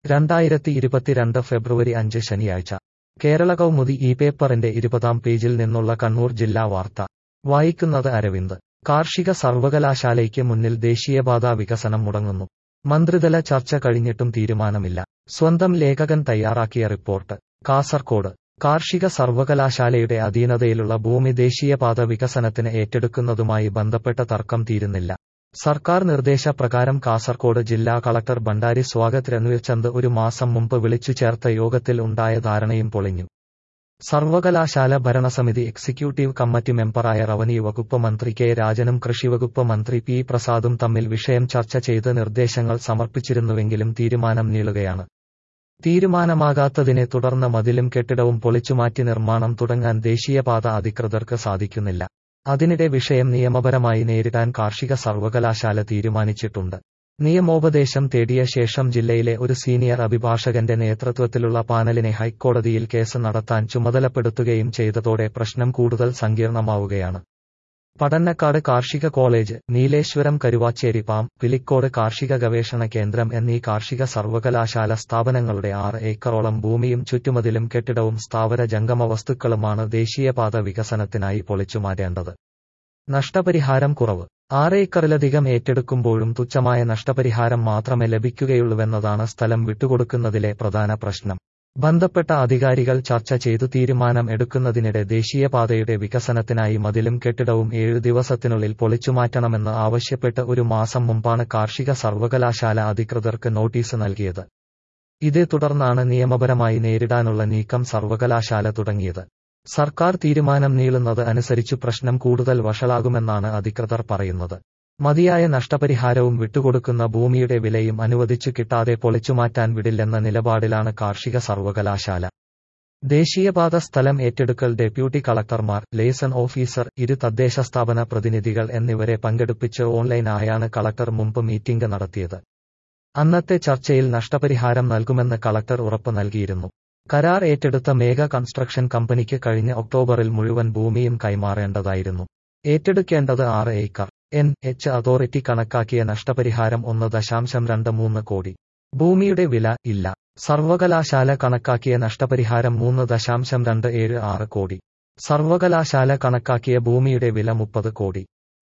രണ്ടായിരത്തി ഇരുപത്തിരണ്ട് ഫെബ്രുവരി അഞ്ച് ശനിയാഴ്ച കേരള കൗമുദി ഈ പേപ്പറിന്റെ ഇരുപതാം പേജിൽ നിന്നുള്ള കണ്ണൂർ ജില്ലാ വാർത്ത വായിക്കുന്നത് അരവിന്ദ് കാർഷിക സർവകലാശാലയ്ക്ക് മുന്നിൽ ദേശീയപാതാ വികസനം മുടങ്ങുന്നു മന്ത്രിതല ചർച്ച കഴിഞ്ഞിട്ടും തീരുമാനമില്ല സ്വന്തം ലേഖകൻ തയ്യാറാക്കിയ റിപ്പോർട്ട് കാസർകോട് കാർഷിക സർവകലാശാലയുടെ അധീനതയിലുള്ള ഭൂമി ദേശീയപാത വികസനത്തിന് ഏറ്റെടുക്കുന്നതുമായി ബന്ധപ്പെട്ട തർക്കം തീരുന്നില്ല സർക്കാർ നിർദ്ദേശപ്രകാരം കാസർകോട് ജില്ലാ കളക്ടർ ഭണ്ഡാരി സ്വാഗത് രൺവീർ ചന്ദ് ഒരു മാസം മുമ്പ് വിളിച്ചു ചേർത്ത യോഗത്തിൽ ഉണ്ടായ ധാരണയും പൊളിഞ്ഞു സർവകലാശാല ഭരണസമിതി എക്സിക്യൂട്ടീവ് കമ്മിറ്റി മെമ്പറായ റവന്യൂ വകുപ്പ് മന്ത്രി കെ രാജനും കൃഷിവകുപ്പ് മന്ത്രി പി പ്രസാദും തമ്മിൽ വിഷയം ചർച്ച ചെയ്ത് നിർദ്ദേശങ്ങൾ സമർപ്പിച്ചിരുന്നുവെങ്കിലും തീരുമാനം നീളുകയാണ് തീരുമാനമാകാത്തതിനെ തുടർന്ന് മതിലും കെട്ടിടവും പൊളിച്ചുമാറ്റി നിർമ്മാണം തുടങ്ങാൻ ദേശീയപാത അധികൃതർക്ക് സാധിക്കുന്നില്ല അതിനിടെ വിഷയം നിയമപരമായി നേരിടാൻ കാർഷിക സർവകലാശാല തീരുമാനിച്ചിട്ടുണ്ട് നിയമോപദേശം തേടിയ ശേഷം ജില്ലയിലെ ഒരു സീനിയർ അഭിഭാഷകന്റെ നേതൃത്വത്തിലുള്ള പാനലിനെ ഹൈക്കോടതിയിൽ കേസ് നടത്താൻ ചുമതലപ്പെടുത്തുകയും ചെയ്തതോടെ പ്രശ്നം കൂടുതൽ സങ്കീർണമാവുകയാണ് പടന്നക്കാട് കാർഷിക കോളേജ് നീലേശ്വരം കരുവാച്ചേരി പാം പിലിക്കോട് കാർഷിക ഗവേഷണ കേന്ദ്രം എന്നീ കാർഷിക സർവകലാശാല സ്ഥാപനങ്ങളുടെ ആറ് ഏക്കറോളം ഭൂമിയും ചുറ്റുമതിലും കെട്ടിടവും സ്ഥാവര ജംഗമ വസ്തുക്കളുമാണ് ദേശീയപാത വികസനത്തിനായി പൊളിച്ചുമാറ്റേണ്ടത് നഷ്ടപരിഹാരം കുറവ് ആറേക്കറിലധികം ഏറ്റെടുക്കുമ്പോഴും തുച്ഛമായ നഷ്ടപരിഹാരം മാത്രമേ ലഭിക്കുകയുള്ളൂവെന്നതാണ് സ്ഥലം വിട്ടുകൊടുക്കുന്നതിലെ പ്രധാന പ്രശ്നം ബന്ധപ്പെട്ട അധികാരികൾ ചർച്ച ചെയ്തു തീരുമാനം എടുക്കുന്നതിനിടെ ദേശീയപാതയുടെ വികസനത്തിനായി മതിലും കെട്ടിടവും ഏഴു ദിവസത്തിനുള്ളിൽ പൊളിച്ചുമാറ്റണമെന്ന് ആവശ്യപ്പെട്ട് ഒരു മാസം മുമ്പാണ് കാർഷിക സർവകലാശാല അധികൃതർക്ക് നോട്ടീസ് നൽകിയത് ഇതേ തുടർന്നാണ് നിയമപരമായി നേരിടാനുള്ള നീക്കം സർവകലാശാല തുടങ്ങിയത് സർക്കാർ തീരുമാനം നീളുന്നത് അനുസരിച്ചു പ്രശ്നം കൂടുതൽ വഷളാകുമെന്നാണ് അധികൃതർ പറയുന്നത് മതിയായ നഷ്ടപരിഹാരവും വിട്ടുകൊടുക്കുന്ന ഭൂമിയുടെ വിലയും അനുവദിച്ചു കിട്ടാതെ പൊളിച്ചുമാറ്റാൻ വിടില്ലെന്ന നിലപാടിലാണ് കാർഷിക സർവകലാശാല ദേശീയപാത സ്ഥലം ഏറ്റെടുക്കൽ ഡെപ്യൂട്ടി കളക്ടർമാർ ലേസൺ ഓഫീസർ ഇരു തദ്ദേശ സ്ഥാപന പ്രതിനിധികൾ എന്നിവരെ പങ്കെടുപ്പിച്ച് ഓൺലൈനായാണ് കളക്ടർ മുമ്പ് മീറ്റിംഗ് നടത്തിയത് അന്നത്തെ ചർച്ചയിൽ നഷ്ടപരിഹാരം നൽകുമെന്ന് കളക്ടർ ഉറപ്പ് നൽകിയിരുന്നു കരാർ ഏറ്റെടുത്ത മേഘ കൺസ്ട്രക്ഷൻ കമ്പനിക്ക് കഴിഞ്ഞ ഒക്ടോബറിൽ മുഴുവൻ ഭൂമിയും കൈമാറേണ്ടതായിരുന്നു ഏറ്റെടുക്കേണ്ടത് ആറ് ഏക്കർ എൻ എച്ച് അതോറിറ്റി കണക്കാക്കിയ നഷ്ടപരിഹാരം ഒന്ന് ദശാംശം രണ്ട് മൂന്ന് കോടി ഭൂമിയുടെ വില ഇല്ല സർവകലാശാല കണക്കാക്കിയ നഷ്ടപരിഹാരം മൂന്ന് ദശാംശം രണ്ട് ഏഴ് ആറ് കോടി സർവകലാശാല കണക്കാക്കിയ ഭൂമിയുടെ വില മുപ്പത് കോടി